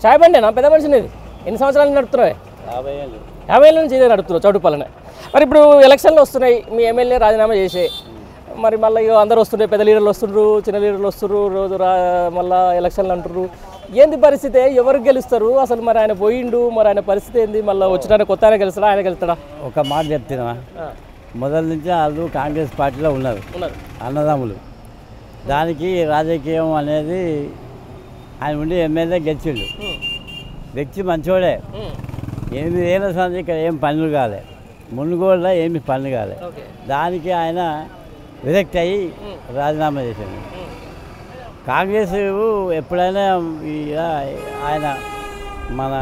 చాయ్ బండేనా పెద్ద మనిషిని ఇది ఎన్ని సంవత్సరాలు నడుపుతున్నాయి యాభై ఏళ్ళు యాభై ఏళ్ళ నుంచి ఇదే నడుపుతున్నావు చౌటుపాలనే మరి ఇప్పుడు ఎలక్షన్లు వస్తున్నాయి మీ ఎమ్మెల్యే రాజీనామా చేసే మరి మళ్ళీ ఇక అందరూ వస్తుండే పెద్ద లీడర్లు వస్తుండ్రు చిన్న లీడర్లు వస్తుర్రు రోజు రా మళ్ళీ ఎలక్షన్లు అంటుర్రు ఏంది పరిస్థితి ఎవరు గెలుస్తారు అసలు మరి ఆయన పోయిండు మరి ఆయన పరిస్థితి ఏంది మళ్ళీ వచ్చిన కొత్త ఆయన గెలుస్తాడా ఆయన గెలుస్తాడా ఒక మాట చెప్తున్నా ఆ, మొదటి నుంచి వాళ్ళు కాంగ్రెస్ పార్టీలో ఉన్నారు ఉన్నారు అన్నదమ్ములు దానికి రాజకీయం అనేది ఆయన ఉండి ఎమ్మెల్యే గెలిచిండు ఉమ్, వ్యక్తి మంచోడే ఉమ్, ఎనిమిది ఏళ్ళ సంది ఇక్కడ ఏం పనులు కాలే మునుగోడులో ఏమి పనులు కాలే ఓకే దానికి ఆయన విరక్తి అయ్యి రాజీనామా చేశాడు ఉమ్, కాంగ్రెస్ ఎప్పుడైనా ఈ ఆయన మన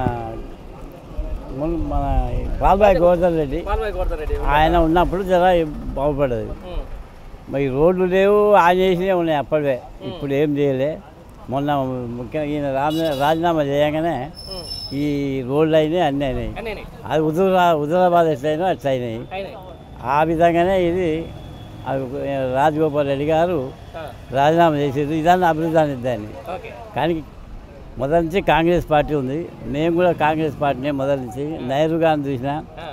మున్ మన బాలబాయ్ గోవర్ధన్ రెడ్డి పాల్వాయి కోరతారెడ్డి. ఆయన ఉన్నప్పుడు జర బాగుపడేది ఉమ్, మరి రోడ్లు లేవు ఆయన చేసినవి ఉన్నాయి అప్పటివే ఇప్పుడు ఏం చేయలే మొన్న ముఖ్యంగా ఈయన రాజ- రాజీనామా చేయగానే ఉమ్, ఈ రోడ్లు అయినాయి అన్నీ అయినాయి అన్నీ అది హుజూరా హుజూరాబాద్ ఎట్లయినా అట్లా అయినాయి అయినాయి ఆ విధంగానే ఇది అది రాజగోపాల్ రెడ్డి గారు ఆ, రాజీనామా చేసేది ఇదాన్ని అభివృద్ధి అనేది దాన్ని ఓకే కానీ మొదటి నుంచి కాంగ్రెస్ పార్టీ ఉంది మేము కూడా కాంగ్రెస్ పార్టీనే మొదటి నుంచి నెహ్రూ గారిని చూసినా ఆ,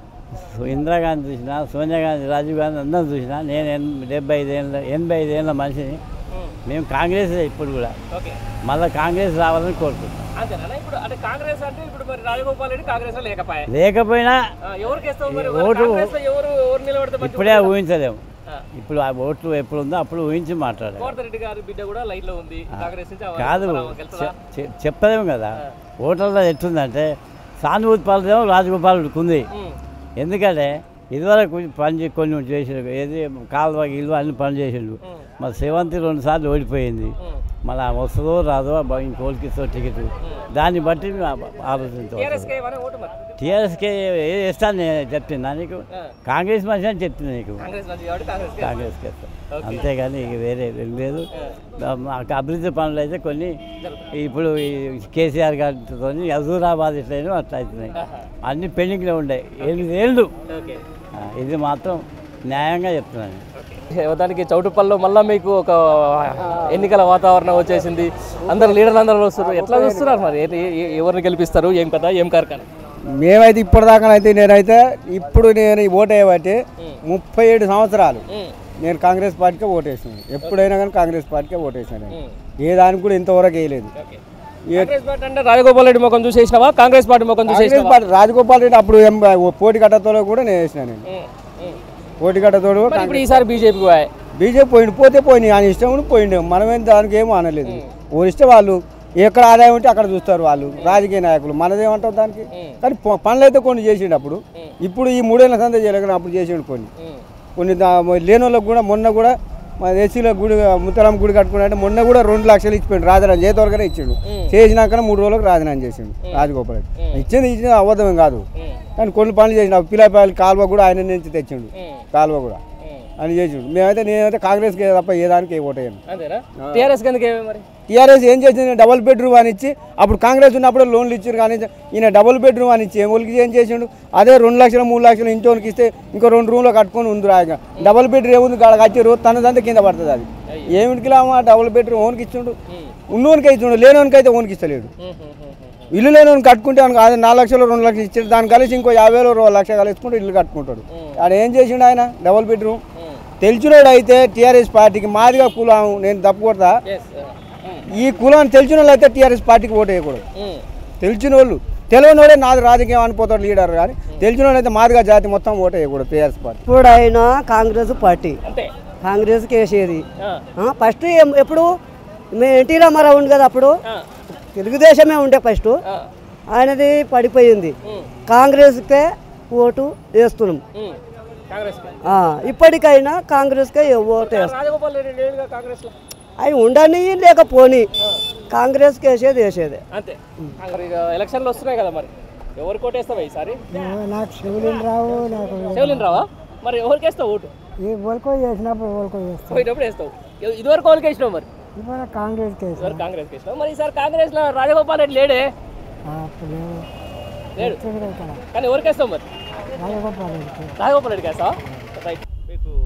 ఇందిరాగాంధీ చూసినా సోనియా గాంధీ రాజీవ్ గాంధీ అందరం చూసినా నేను ఎన్ డెబ్బై ఐదేళ్ళ ఎనభై ఐదేళ్ళ మనిషిని ఉమ్, మేము కాంగ్రెస్ ఇప్పుడు కూడా ఓకే మళ్ళీ కాంగ్రెస్ రావాలని కోరుకుంటున్నాం అంతేనా ఇప్పుడు అంటే కాంగ్రెస్ అంటే ఇప్పుడు మరి రాజగోపాల్ రెడ్డి కాంగ్రెస్ లో లేకపోయా లేకపోయినా ఎవరికి వేస్తావు మరి ఓటు- కాంగ్రెస్ లో ఎవరు ఎవరు నిలబడితే మంచిగా ఇప్పుడే ఊహించలేము ఆ. ఇప్పుడు ఆ ఓట్లు ఎప్పుడు ఉందో అప్పుడు ఊహించి మాట్లాడాలి గోవర్ధన్ రెడ్డి గారి బిడ్డ కూడా లైన్ లో ఉంది కాంగ్రెస్ నుంచి ఆమె- కాదు మరి ఆమె గెలుస్తుందా? చె- చె- చెప్పలేము కదా ఓటర్లో ఎట్లుందంటే సానుభూతి పాలదేమో రాజగోపాలుడికి ఉంది ఉమ్, ఎందుకంటే ఇదివరకు పని చే- కొన్ని చేసిండు ఏది కాలువ గిల్వ అన్ని పనులు చేసిండు ఉమ్, మరి సెవెంత్ రెండు సార్లు ఓడిపోయింది ఉమ్. మళ్ళీ ఆమె వస్తుందో రాదో బ- ఇంకోళ్ళకి ఇస్తో టికెట్ దాన్ని బట్టి మేము ఆ- ఆలోచించవచ్చు టీఆర్ఎస్ కి ఏమైనా ఓటు మరి టీఆర్ఎస్కి వేస్తాను నేను చెప్తున్నా నీకు ఆ. కాంగ్రెస్ మనిషి అని చెప్తున్నా నీకు కాంగ్రెస్ నుంచి కాబట్టి కాంగ్రెస్ కి కాంగ్రెస్కి వేస్తాను అంతేగాని ఇక వేరే ఏం లేదు మాకు అభివృద్ధి పనులు అయితే కొన్ని ఇప్పుడు ఈ కేసీఆర్ గారితో హజూరాబాద్ ఇట్లయినా అట్లా అవుతున్నాయి అన్ని పెండింగ్లో ఉండే ఎనిమిది ఏళ్ళు ఓకే ఆ, ఇది మాత్రం న్యాయంగా చెప్తున్నాను దానికి చౌటుపల్లిలో మళ్ళీ మీకు ఒక ఎన్నికల వాతావరణం వచ్చేసింది అందరు లీడర్లు అందరూ వస్తున్నారు ఎట్లా చూస్తున్నారు మరి ఏ- ఏ- ఎవరిని గెలిపిస్తారు ఏం కథ ఏం కార్ఖానా మేమైతే ఇప్పటిదాకా అయితే నేనైతే ఇప్పుడు నేను ఈ ఓటు వేయబట్టి ముప్పై ఏడు సంవత్సరాలు నేను కాంగ్రెస్ పార్టీకే ఓటేసాను ఎప్పుడైనా కానీ కాంగ్రెస్ పార్టీకే ఓటేసాను నేను. ఏ దానికి కూడా ఇంతవరకు వేయలేదు ఏ కాంగ్రెస్ పార్టీ అంటే రాజగోపాల్ రెడ్డి ముఖం చూసేసినావా కాంగ్రెస్ పార్టీ ముఖం కాంగ్రెస్ చూసేసినావా పార్టీ రాజగోపాల్ రెడ్డి అప్పుడు ఎం- పోటీ కట్టతోలో కూడా నేను వేసిన నేను ఉమ్, ఉమ్. పోటీ కట్టతోడు మరి ఇప్పుడు ఈసారి బీజేపీకి పోయాయి బీజేపీ పోయిండు పోతే పోయింది ఆయన ఇష్టం ఉండి పోయిండు మనమేం దానికి ఏమో అనలేదు ఓ ఇష్టం వాళ్ళు ఎక్కడ ఆదాయం ఉంటే అక్కడ చూస్తారు వాళ్ళు రాజకీయ నాయకులు మనదేమంటారు దానికి కానీ ప- పనులు అయితే కొన్ని చేసిండు అప్పుడు ఇప్పుడు ఈ మూడేళ్ళ సందే చేయలేక అప్పుడు చేసిండు కొన్ని ఉమ్, కొన్ని దా- లేని వాళ్ళకి కూడా మొన్న కూడా మా ఏసీలో గుడి ముత్తరాం గుడి కట్టుకున్నాడంటే మొన్న కూడా రెండు లక్షలు ఇచ్చిపోయిండు రాజరాజు చేతవరకనే ఇచ్చిండు చేసినాకనే మూడు రోజులకు రాజీనామా చేసిండు రాజగోపాల్ రెడ్డి ఇచ్చింది ఇచ్చింది అబద్ధం కాదు ఉమ్, కానీ కొన్ని పనులు చేసిన పిల్లపాయలు కాలువ కూడా ఆయన నుంచి తెచ్చిండు ఉమ్, కాలువ కూడా ఉమ్. అని చేసిండు మేమైతే నేనైతే కాంగ్రెస్కి తప్ప ఏ దానికి ఓటేయను అంతేనా టీఆర్ఎస్ కిందకి ఏమి మరి టీఆర్ఎస్ ఏం చేసింది డబుల్ బెడ్రూమ్ అని ఇచ్చి అప్పుడు కాంగ్రెస్ ఉన్నప్పుడు లోన్లు ఇచ్చారు కానీ ఈయన డబుల్ బెడ్రూమ్ అని ఇచ్చి ఏమోళ్ళకి ఏం చేసిండు అదే రెండు లక్షలు మూడు లక్షలు ఇంటోనికి ఇస్తే ఇంకో రెండు రూమ్లో కట్టుకొని ఉంది రాగా డబుల్ బెడ్రూమ్ ఏముంది కాడ కట్టిరు తనదంతా కింద పడుతుంది అది ఏమిటికి లామా డబుల్ బెడ్రూమ్ ఓనికి ఇచ్చిండు ఉన్నోనికి ఇచ్చిండు లేనోనికి అయితే ఓనికి ఇస్తలేడు ఉమ్, ఉమ్, ఉమ్, ఉమ్. ఇల్లు లేని కట్టుకుంటే అనుకో అది నాలుగు లక్షలు రెండు లక్షలు ఇచ్చాడు దాన్ని కలిసి ఇంకో యాభై వేలు రెండు లక్ష కలిసుకుంటూ ఇల్లు కట్టుకుంటాడు ఆడ ఏం చేసిండు ఆయన డబుల్ బెడ్రూమ్ తెలిసినోడు అయితే టీఆర్ఎస్ పార్టీకి మాదిగా కులం నేను తప్పు కొడతా Yes, uh, ఉమ్, ఈ కులాన్ని తెలిసిన వాళ్ళు అయితే టీఆర్ఎస్ పార్టీకి ఓటు వేయకూడదు ఉమ్. తెలిసిన వాళ్ళు తెలియని వాళ్ళే నాది రాజకీయం అనిపోతాడు లీడర్ కానీ తెలిసిన వాళ్ళు అయితే మాదిగా జాతి మొత్తం ఓటు వేయకూడదు టీఆర్ఎస్ పార్టీ ఇప్పుడు ఆయన కాంగ్రెస్ పార్టీ అంతే కాంగ్రెస్కి వేసేది ఆ, ఆ, ఫస్ట్ ఏం- ఎప్పుడు మే ఎన్టీ రామారావు ఉంది కదా అప్పుడు ఆ, తెలుగుదేశమే ఉండే ఫస్ట్ ఆ, ఆయనది పడిపోయింది ఉమ్, కాంగ్రెస్కే ఓటు వేస్తున్నాం ఉమ్. కాంగ్రెస్ కి. ఆ, ఇప్పటికైనా కాంగ్రెస్కే ఓటు వేస్తాం రాజగోపాల్ రెడ్డి లేడుగా కాంగ్రెస్ లో ఆయన ఉండని లేకపోని కాంగ్రెస్కి వేసేది వేసేది అంతే మరి ఇక ఎలక్షన్లు వస్తున్నాయి కదా మరి ఎవరు కోటేస్తావా ఈసారి నాకు శివులిని రావు నాకు శివలిన్ రావా మరి ఎవరికి వేస్తావు ఓటు ఏ ఓల్కో చేసినప్పుడు ఓల్కో చేస్తాను పోయేటప్పుడు వేస్తావు ఇ- ఇదివరకు వాళ్ళకి వేసినావు మరి ఇప్పుడు కాంగ్రెస్ కేసు ఇదివరకు కాంగ్రెస్ వేసినావు మరి ఈసారి కాంగ్రెస్ లో రాజగోపాల్ రెడ్డి లేడే అప్పుడు లేడు ఇక్కడ ఇక్కడ కానీ ఎవరికి వేస్తావు మరి రాజగోపాల్ రెడ్డికి రాజగోపాల్ రెడ్డికి వేస్తావా రైట్ మీకు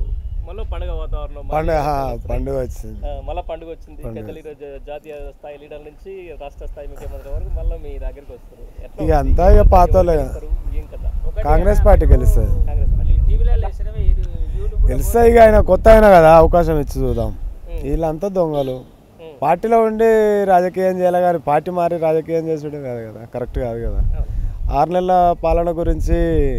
మళ్ళీ పండుగ వాతావరణం పండుగ మళ్ళీ ఆ, వస్తున్నాయి. పండుగ వచ్చింది ఆ, మళ్ళా పండుగ వచ్చింది పెద్దలు ఈరోజు జాతీయ స్థాయి లీడర్ నుంచి రాష్ట్ర స్థాయి ముఖ్యమంత్రి వరకు మళ్ళీ మీ దగ్గరికి వస్తారు ఎట్లా ఇక ఉంది? అంతా ఇక ఎవరు పాతోలే. గెలుస్తారు? ఏం కదా కాంగ్రెస్ పార్టీ గెలుస్తుంది కాంగ్రెస్ పార్టీ గెలిస్తే ఇక ఆయన కొత్త అయినా కదా అవకాశం ఇచ్చి చూద్దాం వీళ్ళంతా దొంగలు పార్టీలో ఉండి రాజకీయం చేయాలి కానీ పార్టీ మారి రాజకీయం చేసుడే కాదు కదా కరెక్ట్ కాదు కదా ఆరు నెలల పాలన గురించి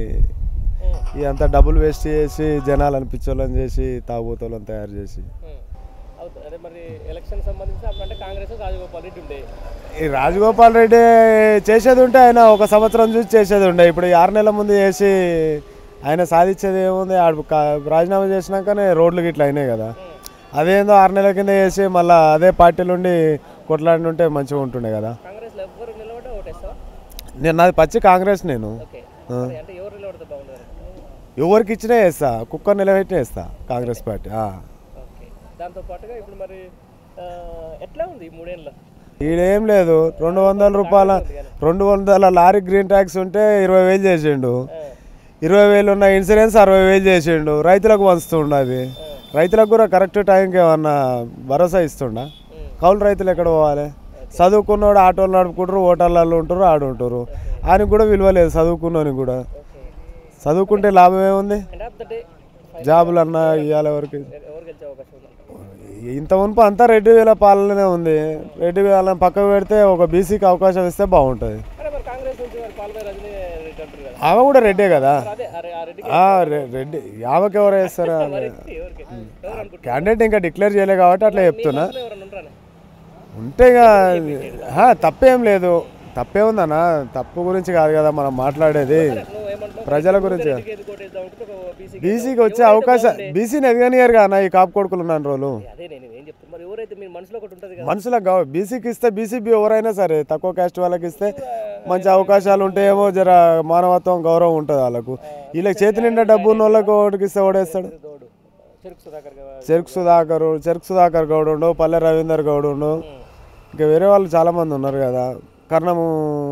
ఇదంతా డబ్బులు వేస్ట్ చేసి జనాలు అనిపించోళ్ళని చేసి తాగుబోతోళ్ళని తయారు చేసి ఉం. అవుతుంది అదే మరి ఎలక్షన్ సంబంధించి అప్పుడంటే కాంగ్రెస్ రాజగోపాల్ రెడ్డి ఉండే ఈ రాజగోపాల్ రెడ్డి చేసేది ఉంటే ఆయన ఒక సంవత్సరం చూసి చేసేది ఉండే ఇప్పుడు ఈ ఆరు నెలల ముందు చేసి ఆయన సాధించేది ఏముంది ఆడు కా- రాజీనామా చేసినాకనే రోడ్లు గిట్ల అయినాయి కదా అదేందో ఆరు నెలల కింద చేసి మళ్ళీ అదే పార్టీలు ఉండి కొట్లాడి ఉంటే మంచిగా ఉంటుండే కదా కాంగ్రెస్లో ఎవ్వరు నిలబడే ఓటేస్తావా నేను నాది పచ్చి కాంగ్రెస్ నేను ఓకే మరి అంటే ఎవరు నిలబడితే బాగుంటుంది ఎవరికి ఇచ్చినా వేస్తా కుక్కర్ నిలబెట్టిన వేస్తా కాంగ్రెస్ పార్టీ ఆ. ఓకే దాంతో పాటుగా ఇప్పుడు మరి ఆ, ఎట్లా ఉంది ఈ మూడేళ్ళలో ఈడేం లేదు రెండు వందల రూపాయల రెండు వందల లారీ గ్రీన్ ట్యాక్స్ ఉంటే ఇరవై వేలు చేసిండు ఇరవై వేలు ఉన్న ఇన్సూరెన్స్ అరవై వేలు చేసిండు రైతులకు పంచుతుండ అది రైతులకు కూడా కరెక్ట్ టైంకి ఏమన్నా భరోసా ఇస్తుండా కౌలు రైతులు ఎక్కడ పోవాలి చదువుకున్నోడు ఆటోలు నడుపుకుంటారు ఓటర్లలో ఉంటారు ఆడు ఉంటారు ఆయనకు కూడా విలువ లేదు చదువుకున్నోనికి కూడా చదువుకుంటే లాభం ఏముంది ఎండ్ ఆఫ్ ద డే జాబులు అన్నా ఇవ్వాలి ఎవరికి ఎవరు గెలిచే అవకాశం ఉంది ఇంత మునుపు అంతా రెడ్డి వేల పాలనే ఉంది రెడ్డి వేల పక్కకు పెడితే ఒక బీసీకి అవకాశం ఇస్తే బాగుంటుంది అరే మరి కాంగ్రెస్ నుంచి మరి పాల్వాయి రజనీ రెడ్డి అంటారు కదా ఆమె కూడా రెడ్డే కదా అదే అరే ఆ రెడ్డికి ఆ, రె- రెడ్డి ఆమెకి ఎవరు వేస్తారా మరి ఎవరికి ఎవరు అనుకుంటున్నారు క్యాండిడేట్ ఇంకా డిక్లేర్ చేయలే కాబట్టి అట్లా చెప్తున్నా అసలు ఎవరైనా ఉంటారా ఉంటే ఇక ఆ, తప్పేం లేదు తప్పే ఉందన్న తప్పు గురించి కాదు కదా మనం మాట్లాడేది నువ్వు ఏమంటావు ప్రజల గురించి రెడ్డికి ఎందుకు ఓటేద్దాం అంటే ఒక బీసీకి బీసీకి వచ్చే అవకాశం బీసీని ఎదగనియరు కదా ఈ కాపు కొడుకులు ఉన్న రోజులు అదే నేను ఏం చెప్తాను మరి ఎవరైతే మీ మనసులో ఒకటి ఉంటుంది కదా మనుషులకు కావు బీసీకి ఇస్తే బీసీబీ ఎవరైనా సరే తక్కువ క్యాస్ట్ వాళ్ళకి ఇస్తే మంచి అవకాశాలు ఉంటాయేమో జర మానవత్వం గౌరవం ఉంటుంది వాళ్ళకు వీళ్ళకి చేతి నిండా డబ్బు ఉన్న వాళ్ళకి ఓటుకి ఇస్తే ఓడేస్తాడు గౌడు చెరుకు సుధాకర్ గారు చెరుకు సుధాకర్ చెరుకు సుధాకర్ గౌడ్ ఉండు పల్లె రవీందర్ గౌడ్ ఉండు ఇంకా వేరే వాళ్ళు చాలామంది ఉన్నారు కదా కర్ణము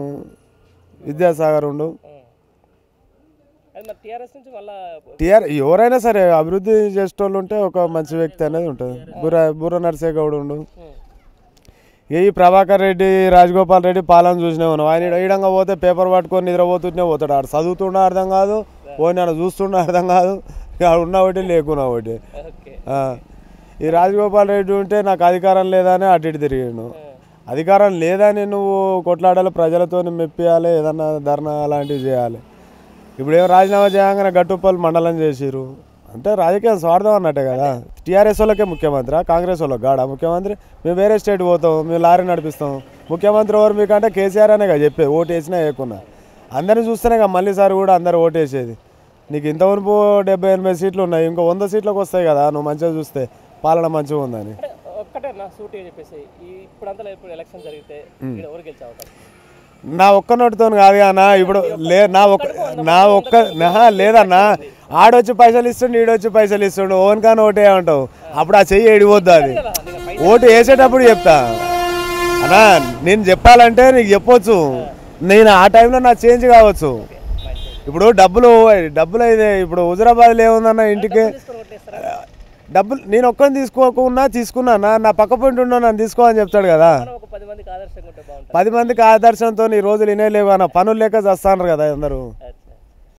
విద్యాసాగర్ ఉండు అది మరి టీఆర్ఎస్ నుంచి మళ్ళా టీఆర్ ఎవరైనా సరే అభివృద్ధి చేసేటోళ్ళు ఉంటే ఒక మంచి వ్యక్తి అనేది ఉంటుంది బుర్ర బుర్ర నర్సే గౌడ్ ఉండు ఏ ఈ ప్రభాకర్ రెడ్డి రాజగోపాల్ రెడ్డి పాలన చూసినా మనం ఆయన ఈడంగా పోతే పేపర్ పట్టుకొని నిద్రపోతుంటే పోతాడు ఆడు చదువుతుండే అర్థం కాదు పోయిన ఆడ చూస్తుండే అర్థం కాదు ఇక ఆడ ఉన్న ఒకటి లేకున్నా ఒకటి ఓకే ఆ. ఈ రాజగోపాల్ రెడ్డి ఉంటే నాకు అధికారం లేదని అటు ఇటు తిరిగాడు అధికారం లేదని నువ్వు కొట్లాడాలి ప్రజలతో మెప్పియాలి ఏదన్నా ధర్నా అలాంటివి చేయాలి ఇప్పుడు ఏం రాజీనామా చేయగానే గట్టుప్పలు మండలం చేసిరు అంటే రాజకీయం స్వార్థం అన్నట్టే కదా టీఆర్ఎస్ వాళ్ళకే ముఖ్యమంత్రి కాంగ్రెస్ వాళ్ళకి గాడా ముఖ్యమంత్రి మేము వేరే స్టేట్ పోతాం మేము లారీ నడిపిస్తాం ముఖ్యమంత్రి ఎవరు మీకంటే కేసీఆర్ అనే కదా చెప్పే ఓటు వేసినా వేయకున్నా అందరిని చూస్తేనే కదా మళ్ళీ సార్ కూడా అందరు ఓటు వేసేది నీకు ఇంతవరకు డెబ్బై ఎనభై సీట్లు ఉన్నాయి ఇంకో వంద సీట్లకు వస్తాయి కదా నువ్వు మంచిగా చూస్తే పాలన మంచిగా ఉందని అంటే ఒక్కటే నా సూటిగా చెప్పేసి ఈ ఇప్పుడంతా ఇప్పుడు ఎలక్షన్ జరిగితే ఇక్కడ ఎవరు గెలిచే అవకాశం నా ఒక్క నోటితో కాదు అన్న ఇప్పుడు లే నా ఒక్క నా ఒక్క నహా, లేదన్నా ఆడొచ్చి పైసలు ఇస్తుండు ఈడొచ్చి పైసలు ఇస్తుండు ఓన్ కానీ ఓటే అంటావు అప్పుడు ఆ చెయ్యి ఎడిపోద్ది అది ఓటు వేసేటప్పుడు చెప్తా అన్నా నేను చెప్పాలంటే నీకు చెప్పొచ్చు నేను ఆ టైంలో నా చేంజ్ కావచ్చు ఇప్పుడు డబ్బులు డబ్బులు అయితే ఇప్పుడు హుజరాబాద్లో ఏముందన్న ఇంటికి డబ్బులు నేను ఒక్కరిని తీసుకోకున్నా తీసుకున్నానా నా పక్క పొంటి ఉన్నా నన్ను తీసుకో అని చెప్తాడు కదా మనం ఒక పది మందికి ఆదర్శంగా ఉంటే బాగుంటుంది పది మందికి ఆదర్శంతో ఈ రోజులు వినేలేవు అన్న పనులు లేక చేస్తాను కదా అందరూ ఆ,